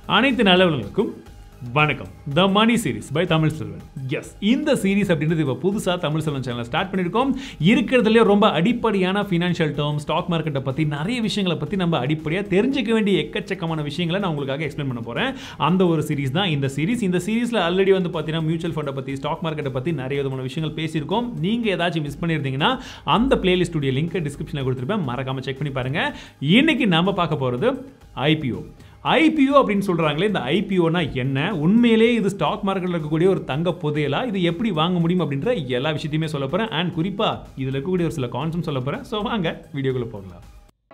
அனைத்து நல்லவர்களுக்கும் வணக்கம் the Mani series by Tamil Selvan S இந்த சீரிஸ் அப்படின்றது இப்போ புதுசாக தமிழ் செல்வன் சேனல் ஸ்டார்ட் பண்ணியிருக்கோம் இருக்கிறதுலே ரொம்ப அடிப்படையான ஃபினான்ஷியல் டேர்ம் ஸ்டாக் மார்க்கெட்டை பற்றி நிறைய விஷயங்களை பற்றி நம்ம அடிப்படையாக தெரிஞ்சுக்க வேண்டிய எக்கச்சக்கமான விஷயங்களை நான் உங்களுக்காக எக்ஸ்பிளைன் பண்ண போகிறேன் அந்த ஒரு சீரிஸ் தான் இந்த சீரிஸ் இந்த சீரிஸில் ஆல்ரெடி வந்து பார்த்தீங்கன்னா மியூச்சுவல் ஃபண்டை பற்றி ஸ்டாக் மார்க்கெட்டை பற்றி நிறைய விதமான விஷயங்கள் பேசியிருக்கோம் நீங்கள் ஏதாச்சும் மிஸ் பண்ணியிருந்தீங்கன்னா அந்த பிளேலிஸ்டுடைய லிங்க் டிஸ்கிரிப்ஷனில் கொடுத்துருப்பேன் மறக்காமல் செக் பண்ணி பாருங்கள் இன்னைக்கு நம்ம பார்க்க போகிறது ஐபிஓ ஐபிஓ அப்படின்னு சொல்கிறாங்களே இந்த ஐபிஓனா என்ன உண்மையிலே இது ஸ்டாக் மார்க்கெட்டில் இருக்கக்கூடிய ஒரு தங்க புதையலா இது எப்படி வாங்க முடியும் அப்படின்ற எல்லா விஷயத்தையுமே சொல்ல போகிறேன் அண்ட் குறிப்பாக இதில் இருக்கக்கூடிய ஒரு சில கான்செப்ட் சொல்ல போகிறேன் ஸோ வாங்க வீடியோக்குள்ளே போகலாம்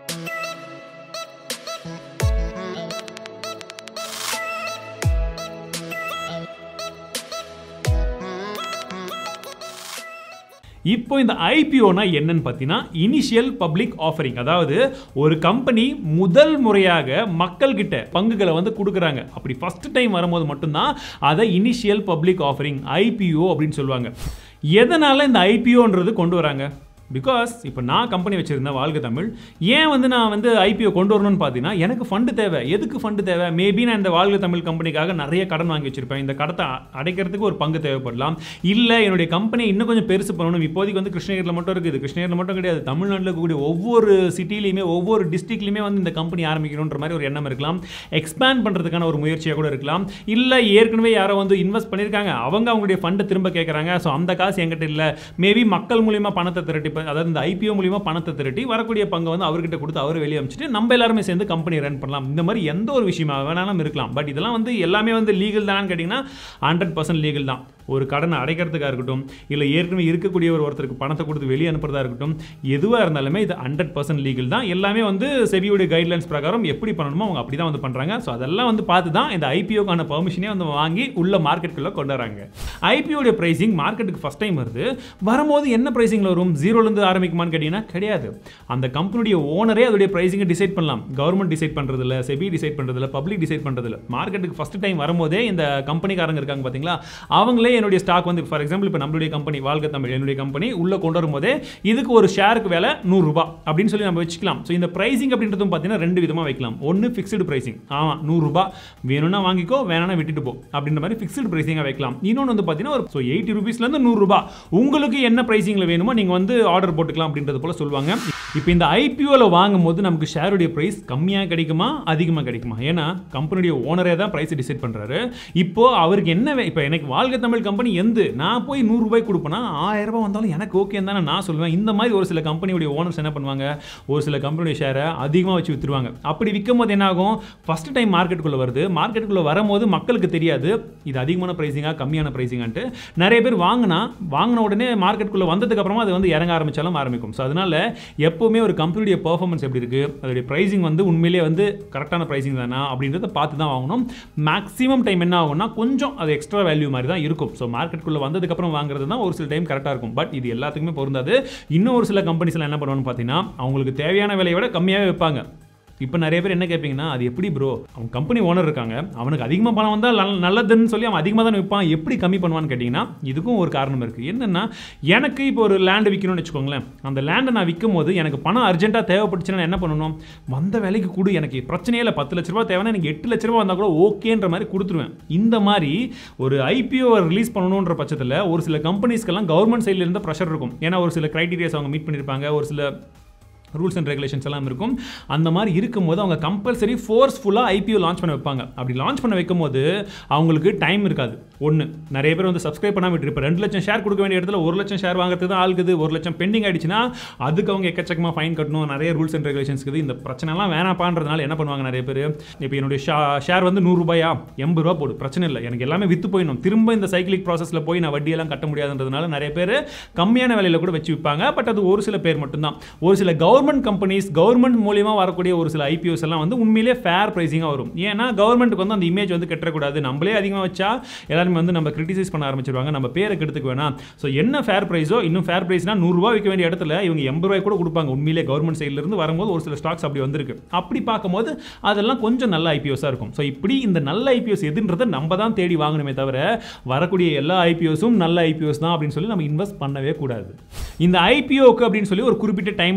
இப்போ இந்த ஐபிஓனா என்னன்னு பார்த்தீங்கன்னா இனிஷியல் பப்ளிக் ஆஃபரிங் அதாவது ஒரு கம்பெனி முதல் முறையாக மக்கள்கிட்ட பங்குகளை வந்து கொடுக்குறாங்க அப்படி ஃபர்ஸ்ட் டைம் வரும்போது மட்டும்தான் அதை இனிஷியல் பப்ளிக் ஆஃபரிங் ஐபிஓ அப்படின்னு சொல்லுவாங்க எதனால இந்த ஐபிஓன்றது கொண்டு வராங்க பிகாஸ் இப்போ நான் கம்பெனி வச்சுருந்தேன் வாழ்க தமிழ் ஏன் வந்து நான் வந்து ஐபிஓ கொண்டு வரணும்னு பார்த்தீங்கன்னா எனக்கு ஃபண்டு தேவை எதுக்கு ஃபண்டு தேவை மேபி நான் இந்த வாழ்க தமிழ் கம்பெனிக்காக நிறைய கடன் வாங்கி வச்சிருப்பேன் இந்த கடத்தை அ- அடைக்கிறதுக்கு ஒரு பங்கு தேவைப்படலாம் இல்லை என்னுடைய கம்பெனி இன்னும் கொஞ்சம் பெருசு பண்ணணும் இப்போதைக்கு வந்து கிருஷ்ணகிரியில் மட்டும் இருக்குது கிருஷ்ணகிரியில் மட்டும் கிடையாது தமிழ்நாட்டில் இருக்கக்கூடிய ஒவ்வொரு சிட்டிலையுமே ஒவ்வொரு டிஸ்ட்ரிக்ட்லையுமே வந்து இந்த கம்பெனி ஆரம்பிக்கணுன்ற மாதிரி ஒரு எண்ணம் இருக்கலாம் எக்ஸ்பேண்ட் பண்ணுறதுக்கான ஒரு முயற்சியாக கூட இருக்கலாம் இல்லை ஏற்கனவே யாரோ வந்து இன்வெஸ்ட் பண்ணியிருக்காங்க அவங்க அவங்களுடைய ஃபண்டை திரும்ப கேட்குறாங்க ஸோ அந்த காசு என்கிட்ட இல்லை மேபி மக்கள் மூலியமா பணத்தை திரட்டி ப- அதாவது இந்த ஐபிஓ மூலியமா பணத்தை திரட்டி வரக்கூடிய பங்கை வந்து அவர்கிட்ட கொடுத்து அவர் வெளியே அமைச்சிட்டு நம்ம எல்லாருமே சேர்ந்து கம்பெனி ரன் பண்ணலாம் இந்த மாதிரி எந்த ஒரு விஷயமா வேணாலும் இருக்கலாம் பட் இதெல்லாம் வந்து எல்லாமே வந்து லீகல் தானு கேட்டிங்கன்னா ஹண்ட்ரட் பர்சன்ட் லீகல் தான் ஒரு கடனை அடைக்கிறதுக்காக இருக்கட்டும் இல்லை ஏற்கனவே இருக்கக்கூடிய ஒரு ஒருத்தருக்கு பணத்தை கொடுத்து வெளியே அனுப்புறதா இருக்கட்டும் எதுவாக இருந்தாலுமே இது ஹண்ட்ரட் பர்சன்ட் லீகல் தான் எல்லாமே வந்து செபியோடைய கைட்லைன்ஸ் பிரகாரம் எப்படி பண்ணணுமோ அவங்க அப்படி தான் வந்து பண்ணுறாங்க ஸோ அதெல்லாம் வந்து பார்த்து தான் இந்த ஐபிஓக்கான பெர்மிஷனே வந்து வாங்கி உள்ள மார்க்கெட்டுக்குள்ளே கொண்டு வராங்க ஐபிஓடைய ப்ரைசிங் மார்க்கெட்டுக்கு ஃபஸ்ட் டைம் வருது வரும்போது என்ன ப்ரைசிங்கில் வரும் ஜீரோலேருந்து ஆரம்பிக்குமான்னு கேட்டிங்கன்னா கிடையாது அந்த கம்பெனியுடைய ஓனரே அதோடைய ப்ரைசிங்கை டிசைட் பண்ணலாம் கவர்மெண்ட் டிசைட் பண்ணுறதில்ல செபி டிசைட் பண்ணுறதில்ல பப்ளிக் டிசைட் பண்ணுறதில்ல மார்க்கெட்டுக்கு ஃபஸ்ட் டைம் வரும்போதே இந்த கம்பெனிக்காரங்க இருக்காங்க பார்த்தீங்களா அவங்களே என்னுடைய ஸ்டாக் வந்து ஃபார் எக்ஸாம்பிள் இப்போ நம்மளுடைய கம்பெனி வாழ்க தமிழ் என்னுடைய கம்பெனி உள்ளே கொண்டு வரும்போதே இதுக்கு ஒரு ஷேருக்கு விலை நூறுரூபா அப்படின்னு சொல்லி நம்ம வச்சுக்கலாம் ஸோ இந்த ப்ரைசிங் அப்படின்றதும் பார்த்தீங்கன்னா ரெண்டு விதமாக வைக்கலாம் ஒன்று ஃபிக்ஸ்டு ப்ரைசிங் ஆமாம் நூறுரூபா வேணும்னா வாங்கிக்கோ வேணாம்னா விட்டுட்டு போ அப்படின்ற மாதிரி ஃபிக்ஸ்டு ப்ரைசிங்காக வைக்கலாம் இன்னொன்று வந்து பார்த்தீங்கன்னா ஒரு ஸோ எயிட்டி ருபீஸ்லேருந்து நூறுரூபா உங்களுக்கு என்ன ப்ரைசிங்கில் வேணுமோ நீங்கள் வந்து ஆர்டர் போட்டுக்கலாம் அப்படின்றது போல சொல்லுவாங்க இப்போ இந்த ஐபிஓவில் வாங்கும் போது நமக்கு ஷேருடைய ப்ரைஸ் கம்மியாக கிடைக்குமா அதிகமாக கிடைக்குமா ஏன்னா கம்பெனியுடைய ஓனரே தான் ப்ரைஸ் டிசைட் பண்ணுறாரு இப்போ அவருக்கு என்ன வே- இப்போ எனக்கு வாழ்க தமிழ் கம்பெனி எந்த நான் போய் நூறுரூபாய் கொடுப்பேனா ஆயிரம் ரூபாய் வந்தாலும் எனக்கு ஓகே தானே நான் சொல்லுவேன் இந்த மாதிரி ஒரு சில கம்பெனியுடைய ஓனர்ஸ் என்ன பண்ணுவாங்க ஒரு சில கம்பெனியுடைய ஷேரை அதிகமாக வச்சு வித்துருவாங்க அப்படி விற்கும் போது என்ன ஆகும் ஃபர்ஸ்ட் டைம் மார்க்கெட்டுக்குள்ளே வருது மார்க்கெட்டுக்குள்ளே வரும்போது மக்களுக்கு தெரியாது இது அதிகமான ப்ரைஸிங்காக கம்மியான ப்ரைஸிங்கான்ட்டு நிறைய பேர் வாங்கினா வாங்கின உடனே மார்க்கெட்டுக்குள்ளே வந்ததுக்கு அப்புறமா அது வந்து இறங்க ஆரம்பிச்சாலும் ஆரம்பிக்கும் ஸோ அதனால எப்போவுமே ஒரு கம்பெனியுடைய பெர்ஃபார்மன்ஸ் எப்படி இருக்கு அதோடைய ப்ரைசிங் வந்து உண்மையிலேயே வந்து கரெக்டான ப்ரைசிங் தானா அப்படின்றத பார்த்து தான் வாங்கணும் மேக்ஸிமம் டைம் என்ன ஆகும்னா கொஞ்சம் அது எக்ஸ்ட்ரா வேல்யூ மாதிரி தான் இருக்கும் ஸோ மார்க்கெட்டுக்குள்ளே வந்ததுக்கப்புறம் வாங்குறது தான் ஒரு சில டைம் கரெக்டாக இருக்கும் பட் இது எல்லாத்துக்குமே பொருந்தாது இன்னும் ஒரு சில கம்பெனிஸ்லாம் என்ன பண்ணுவான்னு பார்த்தீங்கன்னா அவங்களுக்கு தேவையான விலையை விட கம்மியாகவே வைப்பாங்க இப்போ நிறைய பேர் என்ன கேட்பீங்கன்னா அது எப்படி ப்ரோ அவன் கம்பெனி ஓனர் இருக்காங்க அவனுக்கு அதிகமாக பணம் வந்தால் நல்ல- நல்லதுன்னு சொல்லி அவன் அதிகமாக தானே விற்பான் எப்படி கம்மி பண்ணுவான்னு கேட்டிங்கன்னா இதுக்கும் ஒரு காரணம் இருக்குது என்னென்னா எனக்கு இப்போ ஒரு லேண்டு விற்கணும்னு வச்சுக்கோங்களேன் அந்த லேண்டை நான் விற்கும் போது எனக்கு பணம் அர்ஜென்ட்டாக தேவைப்பட்டுச்சுன்னா நான் என்ன பண்ணணும் வந்த வேலைக்கு கொடு எனக்கு பிரச்சனையே இல்லை பத்து லட்ச ரூபா தேவைன்னா எனக்கு எட்டு லட்ச ரூபா வந்தால் கூட ஓகேன்ற மாதிரி கொடுத்துருவேன் இந்த மாதிரி ஒரு ஐபிஓ ரிலீஸ் பண்ணணுன்ற பட்சத்தில் ஒரு சில கம்பெனிஸ்க்கெல்லாம் கவர்மெண்ட் சைடில் இருந்த ப்ரெஷர் இருக்கும் ஏன்னா ஒரு சில க்ரைட்டீரியாஸ் அவங்க மீட் பண்ணியிருப்பாங்க ஒரு சில ரூல்ஸ் அண்ட் ரெகுலேஷன்ஸ் எல்லாம் இருக்கும் அந்த மாதிரி இருக்கும்போது அவங்க கம்பல்சரி ஃபோர்ஸ்ஃபுல்லாக ஐபிஓ லான்ச் பண்ண வைப்பாங்க அப்படி லான்ச் பண்ண வைக்கும்போது அவங்களுக்கு டைம் இருக்காது ஒன்று நிறைய பேர் வந்து சப்ஸ்கிரைப் பண்ணாமல் விட்டு இப்போ ரெண்டு லட்சம் ஷேர் கொடுக்க வேண்டிய இடத்துல ஒரு லட்சம் ஷேர் வாங்குறதுக்கு தான் ஆளுக்குது ஒரு லட்சம் பெண்டிங் ஆயிடுச்சுன்னா அதுக்கு அவங்க எக்கச்சக்கமாக ஃபைன் கட்டணும் நிறைய ரூல்ஸ் அண்ட் ரெகுலேஷன்ஸ் இருக்குது இந்த பிரச்சனைலாம் வேணாப்பான்றதுனால என்ன பண்ணுவாங்க நிறைய பேர் இப்போ என்னுடைய ஷேர் வந்து நூறுரூபாயா எண்பது ரூபா போடு பிரச்சனை இல்லை எனக்கு எல்லாமே வித்து போயிடணும் திரும்ப இந்த சைக்கிளிக் ப்ராசஸில் போய் நான் வட்டியெல்லாம் கட்ட முடியாதுன்றதுனால நிறைய பேர் கம்மியான விலையில கூட வச்சு விற்பாங்க பட் அது ஒரு சில பேர் மட்டும்தான் ஒரு சில கவர்மெண்ட் கம்பெனிஸ் கவர்மெண்ட் மூலியமா வரக்கூடிய ஒரு சில ஐபிஓஸ் எல்லாம் வந்து உண்மையிலே ஃபேர் ப்ரைஸிங்காக வரும் ஏன்னா கவர்மெண்ட்டுக்கு வந்து அந்த இமேஜ் வந்து கெட்டக்கூடாது நம்மளே அதிகமாக வச்சா எல்லாருமே வந்து நம்ம கிரிட்டிசைஸ் பண்ண ஆரம்பிச்சிருவாங்க நம்ம பேரை கெடுத்துக்க வேணாம் ஸோ என்ன ஃபேர் ப்ரைஸோ இன்னும் ஃபேர் ப்ரைஸ்னா நூறுரூவா விற்க வேண்டிய இடத்துல இவங்க எண்பது ரூபாய் கூட கொடுப்பாங்க உண்மையிலே கவர்மெண்ட் சைடுல இருந்து வரும்போது ஒரு சில ஸ்டாக்ஸ் அப்படி வந்திருக்கு அப்படி பார்க்கும்போது அதெல்லாம் கொஞ்சம் நல்ல ஐபிஓஸாக இருக்கும் ஸோ இப்படி இந்த நல்ல ஐபிஓஸ் எதுன்றதை நம்ம தான் தேடி வாங்கணுமே தவிர வரக்கூடிய எல்லா ஐபிஓஸும் நல்ல ஐபிஓஸ் தான் அப்படின்னு சொல்லி நம்ம இன்வெஸ்ட் பண்ணவே கூடாது இந்த ஐபிஓக்கு அப்படின்னு சொல்லி ஒரு குறிப்பிட்ட டைம் லைன் இருக்குங்க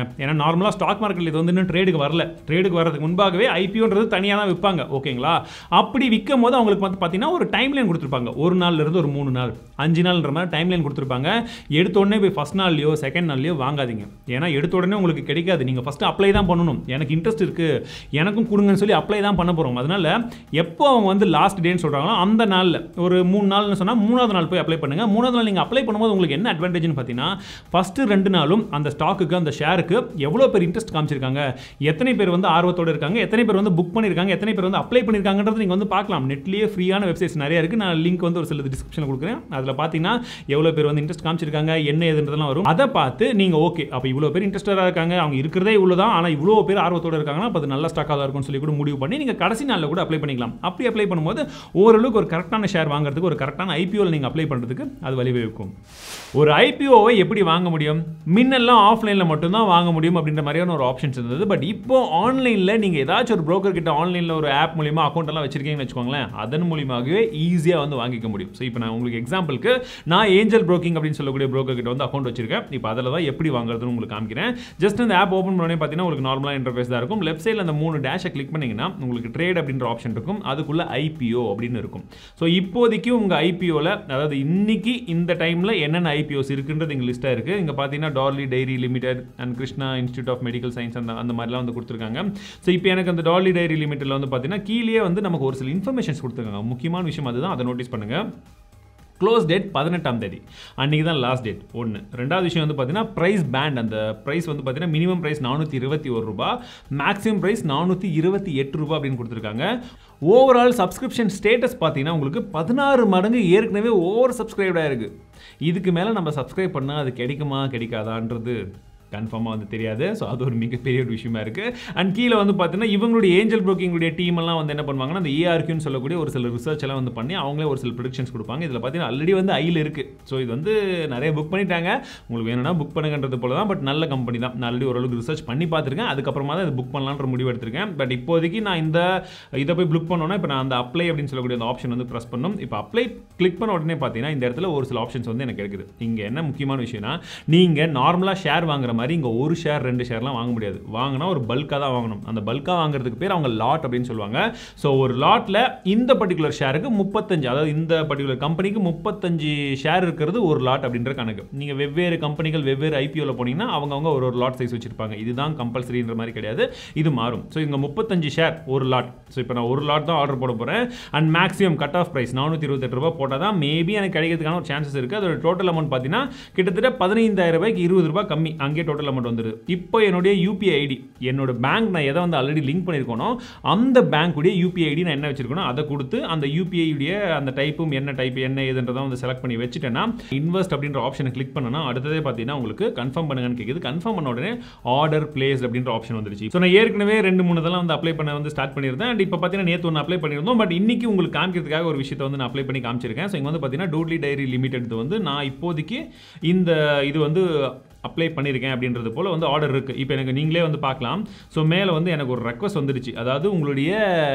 ஏன்னா நார்மலாக ஸ்டாக் மார்க்கெட்டில் இது வந்து இன்னும் ட்ரேடுக்கு வரல ட்ரேடுக்கு வரதுக்கு முன்பாகவே ஐபிஓன்றது தனியாக தான் விற்பாங்க ஓகேங்களா அப்படி விற்கும் போது அவங்களுக்கு வந்து பார்த்தீங்கன்னா ஒரு டைம் லைன் கொடுத்துருப்பாங்க ஒரு நாள்ல இருந்து ஒரு மூணு நாள் அஞ்சு நாள்ன்ற மாதிரி டைம் லைன் கொடுத்துருப்பாங்க எடுத்த உடனே போய் ஃபஸ்ட் நாள்லையோ செகண்ட் நாள்லையோ வாங்காதீங்க ஏன்னா எடுத்த உடனே உங்களுக்கு கிடைக்காது நீங்கள் ஃபஸ்ட்டு அப்ளை தான் பண்ணணும் எனக்கு இன்ட்ரெஸ்ட் இருக்குது எனக்கும் கொடுங்கன்னு சொல்லி அப்ளை தான் பண்ண போகிறோம் அதனால எப்போ அவங்க வந்து லாஸ்ட் டேன்னு சொல்கிறாங்களோ அந்த நாளில் ஒரு மூணு நாள்னு சொன்னால் மூணாவது நாள் போய் அப்ளை பண்ணுங்கள் மூணாவது நாள் நீங்கள் அப்ளை பண்ணும்போது உங்களுக்கு என்ன அட்வான்டேஜ்னு பார்த்தீங்கன்னா ஃபஸ்ட்டு ரெண்டு நாளும் அந்த ஸ்டாக்குக்கு அந்த ஷேருக்கு எவ்வளோ பேர் இன்ட்ரெஸ்ட் காமிச்சிருக்காங்க எத்தனை பேர் வந்து ஆர்வத்தோடு இருக்காங்க எத்தனை பேர் வந்து புக் பண்ணியிருக்காங்க எத்தனை பேர் வந்து அப்ளை பண்ணியிருக்காங்கன்றது நீங்கள் வந்து பார்க்கலாம் நெட்லேயே ஃப்ரீயான வெப்சைட்ஸ் நிறைய இருக்குது நான் லிங்க் வந்து ஒரு சில டிஸ்கிரிப்ஷனில் கொடுக்குறேன் அதில் பார்த்தீங்கன்னா எவ்வளோ பேர் வந்து இன்ட்ரெஸ்ட் காமிச்சிருக்காங்க என்ன ஏதுன்றதெல்லாம் வரும் அதை பார்த்து நீங்கள் ஓகே அப்போ இவ்வளோ பேர் இன்ட்ரெஸ்டடாக இருக்காங்க அவங்க இருக்கிறதே இவ்வளோ தான் ஆனால் இவ்வளோ பேர் ஆர்வத்தோடு இருக்காங்கன்னா அப்போ அது நல்ல ஸ்டாக்காக தான் இருக்கும்னு சொல்லி கூட முடிவு பண்ணி நீங்கள் கடைசி நாளில் கூட அப்ளை பண்ணிக்கலாம் அப்படி அப்ளை பண்ணும்போது ஓரளவுக்கு ஒரு கரெக்டான ஷேர் வாங்குறதுக்கு ஒரு கரெக்டான ஐபிஓவில் நீங்கள் அப்ளை பண்ணுறதுக்கு அது வழிவகுக்கும் ஒரு ஐபிஓவை எப்படி வாங்க முடியும் முன்னெல்லாம் ஆஃப்லைனில் மட்டும்தான் வாங்க முடியும் அப்படின்ற மாதிரியான ஒரு ஆப்ஷன்ஸ் இருந்தது பட் இப்போ ஆன்லைனில் நீங்கள் ஏதாச்சும் ஒரு broker கிட்ட ஆன்லைனில் ஒரு ஆப் மூலியமாக அக்கௌண்ட் எல்லாம் வச்சிருக்கீங்கன்னு வச்சுக்கோங்களேன் அதன் மூலியமாகவே ஈஸியாக வந்து வாங்கிக்க முடியும் ஸோ இப்போ நான் உங்களுக்கு எக்ஸாம்பிளுக்கு நான் ஏஞ்சல் broking அப்படின்னு சொல்லக்கூடிய broker கிட்ட வந்து அக்கௌண்ட் வச்சிருக்கேன் இப்போ அதில் தான் எப்படி வாங்குறதுன்னு உங்களுக்கு காமிக்கிறேன் ஜஸ்ட் இந்த ஆப் ஓப்பன் பண்ணி பார்த்தீங்கன்னா உங்களுக்கு நார்மலாக இன்டர்ஃபேஸ் தான் இருக்கும் லெஃப்ட் சைடில் அந்த மூணு டேஷை கிளிக் பண்ணீங்கன்னா உங்களுக்கு ட்ரேட் அப்படின்ற ஆப்ஷன் இருக்கும் அதுக்குள்ள ஐபிஓ அப்படின்னு இருக்கும் ஸோ இப்போதைக்கு உங்கள் ஐபிஓவில் அதாவது இன்னைக்கு இந்த டைமில் என்னென்ன ஐபிஓஸ் இருக்குன்றது இங்கே லிஸ்ட்டாக இருக்குது இங்கே பார்த்தீங்கன்னா Dodla dairy limited and Krishna institute of medical science அந்த அந்த மாதிரிலாம் வந்து கொடுத்துருக்காங்க ஸோ இப்போ எனக்கு அந்த டார்லி டைரி லிமிட்டில் வந்து பார்த்தீங்கன்னா கீழே வந்து நமக்கு ஒரு சில இன்ஃபர்மேஷன்ஸ் கொடுத்துருக்காங்க முக்கியமான விஷயம் அதுதான் அதை நோட்டீஸ் பண்ணுங்கள் க்ளோஸ் டேட் பதினெட்டாம் தேதி அன்றைக்கி தான் லாஸ்ட் டேட் ஒன்று ரெண்டாவது விஷயம் வந்து பார்த்தீங்கன்னா ப்ரைஸ் பேண்ட் அந்த ப்ரைஸ் வந்து பார்த்தீங்கன்னா மினிமம் ப்ரைஸ் நானூற்றி இருபத்தி ஒரு ரூபா மேக்ஸிமம் ப்ரைஸ் நானூற்றி இருபத்தி எட்டு ரூபா அப்படின்னு கொடுத்துருக்காங்க ஓவரால் சப்ஸ்கிரிப்ஷன் ஸ்டேட்டஸ் பார்த்தீங்கன்னா உங்களுக்கு பதினாறு மடங்கு ஏற்கனவே ஓவர் சப்ஸ்கிரைப்டாக இருக்குது இதுக்கு மேலே நம்ம சப்ஸ்கிரைப் பண்ணால் அது கிடைக்குமா கிடைக்காதான்றது கன்ஃபார்மாக வந்து தெரியாது ஸோ அது ஒரு மிகப்பெரிய ஒரு விஷயமா இருக்குது அண்ட் கீழே வந்து பார்த்தீங்கன்னா இவங்களுடைய ஏஞ்சல் ப்ரோக்கிங்குடைய டீம் எல்லாம் வந்து என்ன பண்ணுவாங்கன்னா அந்த ஏஆர்கியூன்னு சொல்லக்கூடிய ஒரு சில ரிசர்ச் எல்லாம் வந்து பண்ணி அவங்களே ஒரு சில ப்ரிடிக்ஷன்ஸ் கொடுப்பாங்க இதில் பார்த்தீங்கன்னா ஆல்ரெடி வந்து ஐயில் இருக்குது ஸோ இது வந்து நிறைய புக் பண்ணிட்டாங்க உங்களுக்கு வேணும்னா புக் பண்ணுங்கன்றது போல தான் பட் நல்ல கம்பெனி தான் நான் ஆல்ரெடி ஓரளவுக்கு ரிசர்ச் பண்ணி பார்த்துருக்கேன் அதுக்கப்புறமா தான் இது புக் பண்ணலான்ற முடிவு எடுத்திருக்கேன் பட் இப்போதைக்கு நான் இந்த இதை போய் புக் பண்ணோன்னா இப்போ நான் அந்த அப்ளை அப்படின்னு சொல்லக்கூடிய அந்த ஆப்ஷன் வந்து ப்ரெஸ் பண்ணணும் இப்போ அப்ளை கிளிக் பண்ண உடனே பார்த்தீங்கன்னா இந்த இடத்துல ஒரு சில ஆப்ஷன்ஸ் வந்து எனக்கு இருக்குது இங்கே என்ன முக்கியமான விஷயம்னா நீங்கள் நார்மலாக ஷேர் வாங்குற மாதிரி இங்கே ஒரு ஷேர் ரெண்டு ஷேர்லாம் வாங்க முடியாது வாங்கினா ஒரு பல்காக தான் வாங்கணும் அந்த பல்காக வாங்குறதுக்கு பேர் அவங்க லாட் அப்படின்னு சொல்லுவாங்க ஸோ ஒரு லாட்டில் இந்த பர்டிகுலர் ஷேருக்கு முப்பத்தஞ்சு அதாவது இந்த பர்டிகுலர் கம்பெனிக்கு முப்பத்தஞ்சு ஷேர் இருக்கிறது ஒரு லாட் அப்படின்ற கணக்கு நீங்கள் வெவ்வேறு கம்பெனிகள் வெவ்வேறு ஐபிஓவில் போனீங்கன்னா அவங்கவுங்க ஒரு ஒரு லாட் சைஸ் வச்சிருப்பாங்க இதுதான் கம்பல்சரின்ற மாதிரி கிடையாது இது மாறும் ஸோ இங்கே முப்பத்தஞ்சு ஷேர் ஒரு லாட் ஸோ இப்போ நான் ஒரு லாட் தான் ஆர்டர் போட போகிறேன் and maximum cut off price நானூற்றி இருபத்தெட்டு ரூபா போட்டால் தான் மேபி எனக்கு கிடைக்கிறதுக்கான ஒரு சான்சஸ் இருக்குது அதோட டோட்டல் அமௌண்ட் பார்த்தீங்கன்னா கிட்டத்தட்ட பதினைந்தாயிரம் ரூபாய்க்கு இருபது ரூபாய் கம்மி அங்கே டோட்டல் அமௌண்ட் வந்துடுது இப்போ என்னுடைய யூபிஐ ஐடி என்னோட பேங்க் நான் எதை வந்து ஆல்ரெடி லிங்க் பண்ணியிருக்கோனோ அந்த பேங்க்குடைய யூபிஐ ஐடி நான் என்ன வச்சிருக்கணும் அதை கொடுத்து அந்த யூபிஐ உடைய அந்த டைப்பும் என்ன டைப் என்ன ஏதுன்றதை வந்து செலக்ட் பண்ணி வச்சுட்டேன்னா இன்வெஸ்ட் அப்படின்ற ஆப்ஷனை கிளிக் பண்ணனா அடுத்ததே பார்த்தீங்கன்னா உங்களுக்கு கன்ஃபார்ம் பண்ணுங்கன்னு கேட்குது கன்ஃபார்ம் பண்ண உடனே ஆர்டர் பிளேஸ் அப்படின்ற ஆப்ஷன் வந்துருச்சு ஸோ நான் ஏற்கனவே ரெண்டு மூணு இதெல்லாம் வந்து அப்ளை பண்ண வந்து ஸ்டார்ட் பண்ணியிருந்தேன் அண்ட் இப்போ பார்த்தீங்கன்னா நேற்று ஒன்று அப்ளை பண்ணியிருந்தோம் பட் இன்னைக்கு உங்களுக்கு காமிக்கிறதுக்காக ஒரு விஷயத்தை வந்து நான் அப்ளை பண்ணி காமிச்சிருக்கேன் ஸோ இங்கே வந்து பார்த்தீங்கன்னா டூட்லி டைரி லிமிடெட் வந்து நான் இப்போதைக்கு இந்த இது வந்து அப்ளை பண்ணியிருக்கேன் அப்படின்றது போல் வந்து ஆர்டர் இருக்குது இப்போ எனக்கு நீங்களே வந்து பார்க்கலாம் ஸோ மேலே வந்து எனக்கு ஒரு ரெக்வஸ்ட் வந்துருச்சு அதாவது உங்களுடைய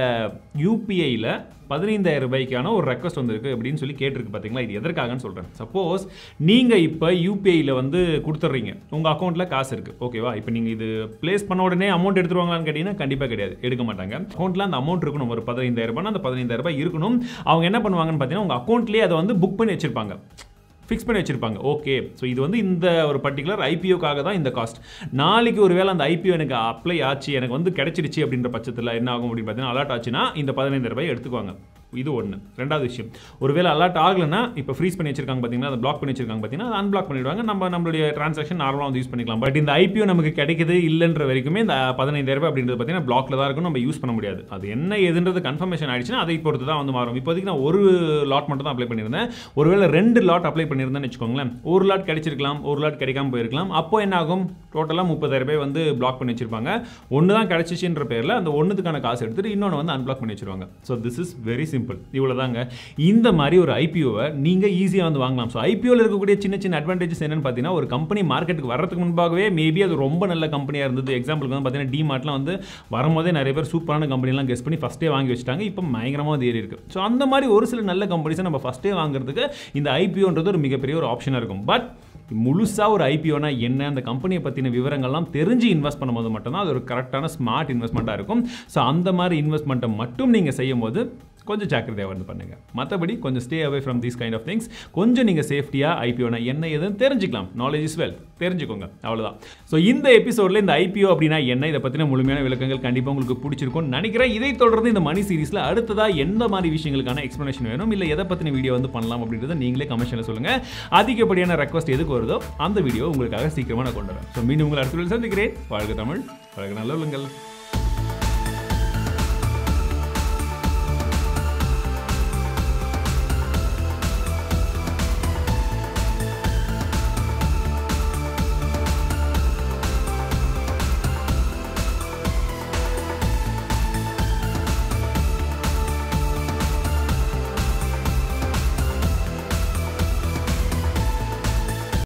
யூபிஐயில் பதினைந்தாயிரம் ரூபாய்க்கான ஒரு ரெக்வஸ்ட் வந்திருக்கு அப்படின்னு சொல்லி கேட்டிருக்கு பார்த்தீங்களா இது எதற்காகன்னு சொல்கிறேன் சப்போஸ் நீங்கள் இப்போ யூபிஐயில் வந்து கொடுத்துட்றீங்க உங்கள் அக்கௌண்ட்டில் காசு இருக்குது ஓகேவா இப்போ நீங்கள் இது ப்ளேஸ் பண்ண உடனே அமௌண்ட் எடுத்துருவாங்களான்னு கேட்டிங்கன்னா கண்டிப்பாக கிடையாது எடுக்க மாட்டாங்க அக்கௌண்ட்டில் அந்த அமௌண்ட் இருக்கணும் ஒரு பதினைந்தாயிரம் ரூபாய் அந்த பதினைந்தாயிரம் ரூபாய் இருக்கணும் அவங்க என்ன பண்ணுவாங்கன்னு பார்த்தீங்கன்னா உங்கள் அக்கௌண்ட்லேயே அதை வந்து புக் பண்ணி வச்சிருப்பாங்க ஃபிக்ஸ் பண்ணி வச்சிருப்பாங்க ஓகே ஸோ இது வந்து இந்த ஒரு பர்டிகுலர் ஐபிஓக்காக தான் இந்த காஸ்ட் நாளைக்கு ஒரு வேளை அந்த ஐபிஓ எனக்கு அப்ளை ஆச்சு எனக்கு வந்து கிடைச்சிருச்சு அப்படின்ற பட்சத்தில் என்ன ஆகும் அப்படின்னு பார்த்தீங்கன்னா அலர்ட் ஆச்சுன்னா இந்த பதினைந்து ரூபாய் எடுத்துக்குவாங்க இது ஒன்று ரெண்டாவது விஷயம் ஒருவேளை அலர்ட் ஆகலைன்னா இப்போ ஃப்ரீஸ் பண்ணி வச்சிருக்காங்க பார்த்தீங்கன்னா அதை பிளாக் பண்ணி வச்சிருக்காங்க பார்த்தீங்கன்னா அதை அன்பிளாக் பண்ணிடுவாங்க நம்ம நம்மளுடைய ட்ரான்சாக்ஷன் நார்மலாக வந்து யூஸ் பண்ணிக்கலாம் பட் இந்த ஐபிஓ நமக்கு கிடைக்குது இல்லைன்ற வரைக்குமே இந்த பதினைந்தாயிரம் ரூபாய் அப்படின்றது பார்த்தீங்கன்னா பிளாக்ல தான் இருக்கும் நம்ம யூஸ் பண்ண முடியாது அது என்ன எதுன்றது கன்ஃபர்மேஷன் ஆயிடுச்சுன்னா அதை பொறுத்து தான் வந்து மாறும் இப்போதைக்கு நான் ஒரு லாட் மட்டும் தான் அப்ளை பண்ணியிருந்தேன் ஒருவேளை ரெண்டு லாட் அப்ளை பண்ணியிருந்தேன்னு வச்சுக்கோங்களேன் ஒரு லாட் கிடைச்சிருக்கலாம் ஒரு லாட் கிடைக்காம போயிருக்கலாம் அப்போ என்ன ஆகும் டோட்டலாக முப்பதாயிரம் ரூபாய் வந்து பிளாக் பண்ணி வச்சிருப்பாங்க ஒன்று தான் கிடைச்சிச்சுன்ற பேரில் அந்த ஒன்றுத்துக்கான காசு எடுத்துட்டு இன்னொன்று வந்து அன்பிளாக் பண்ணி வச்சிருவாங்க so this is very simple இவ்வளோதாங்க இந்த மாதிரி ஒரு ஐபிஓவை நீங்கள் ஈஸியாக வந்து வாங்கலாம் ஸோ ஐபிஓவில் இருக்கக்கூடிய சின்ன சின்ன அட்வான்டேஜஸ் என்னன்னு பார்த்தீங்கன்னா ஒரு கம்பெனி மார்க்கெட்டுக்கு வரதுக்கு முன்பாகவே மேபி அது ரொம்ப நல்ல கம்பெனியாக இருந்தது எக்ஸாம்பிளுக்கு வந்து பார்த்தீங்கன்னா டிமார்ட்லாம் வந்து வரும்போதே நிறைய பேர் சூப்பரான கம்பெனிலாம் கெஸ் பண்ணி ஃபஸ்ட்டே வாங்கி வச்சுட்டாங்க இப்போ பயங்கரமாக வந்து ஏறி இருக்கு ஸோ அந்த மாதிரி ஒரு சில நல்ல கம்பெனிஸை நம்ம ஃபஸ்ட்டே வாங்குறதுக்கு இந்த ஐபிஓன்றது ஒரு மிகப்பெரிய ஒரு ஆப்ஷனாக இருக்கும் பட் முழுசாக ஒரு ஐபிஓனா என்ன அந்த கம்பெனியை பற்றின விவரங்கள்லாம் தெரிஞ்சு இன்வெஸ்ட் பண்ணும்போது மட்டும்தான் அது ஒரு கரெக்டான ஸ்மார்ட் இன்வெஸ்ட்மெண்ட்டாக இருக்கும் ஸோ அந்த மாதிரி இன்வெஸ்ட்மெண்ட்டை மட்டும் நீங்கள் செய்யும் போது கொஞ்சம் ஜாக்கிரதையாக வந்து பண்ணுங்க மற்றபடி கொஞ்சம் stay away from these kind of things கொஞ்சம் நீங்கள் சேஃப்டியாக ஐபிஓனா என்ன ஏதுன்னு தெரிஞ்சுக்கலாம் நாலேஜ் இஸ் வெல் தெரிஞ்சுக்கோங்க அவ்வளோதான் ஸோ இந்த எபிசோடில் இந்த ஐபிஓ அப்படின்னா என்ன இதை பற்றின முழுமையான விளக்கங்கள் கண்டிப்பாக உங்களுக்கு பிடிச்சிருக்கும்னு நினைக்கிறேன் இதை தொடர்ந்து இந்த மணி சீரிஸில் அடுத்ததாக எந்த மாதிரி விஷயங்களுக்கான எக்ஸ்ப்ளனேஷன் வேணும் இல்லை எதை பற்றின வீடியோ வந்து பண்ணலாம் அப்படின்றத நீங்களே கமெண்ட்ஸில் சொல்லுங்கள் அதிகப்படியான ரெக்வஸ்ட் எதுக்கு வருதோ அந்த வீடியோ உங்களுக்காக சீக்கிரமாக நான் கொண்டு வரேன் ஸோ மீண்டும் உங்களை அடுத்த வீடியோவில் சந்திக்கிறேன் வாழ்க தமிழ் வாழ்க நல்ல உள்ளங்கள்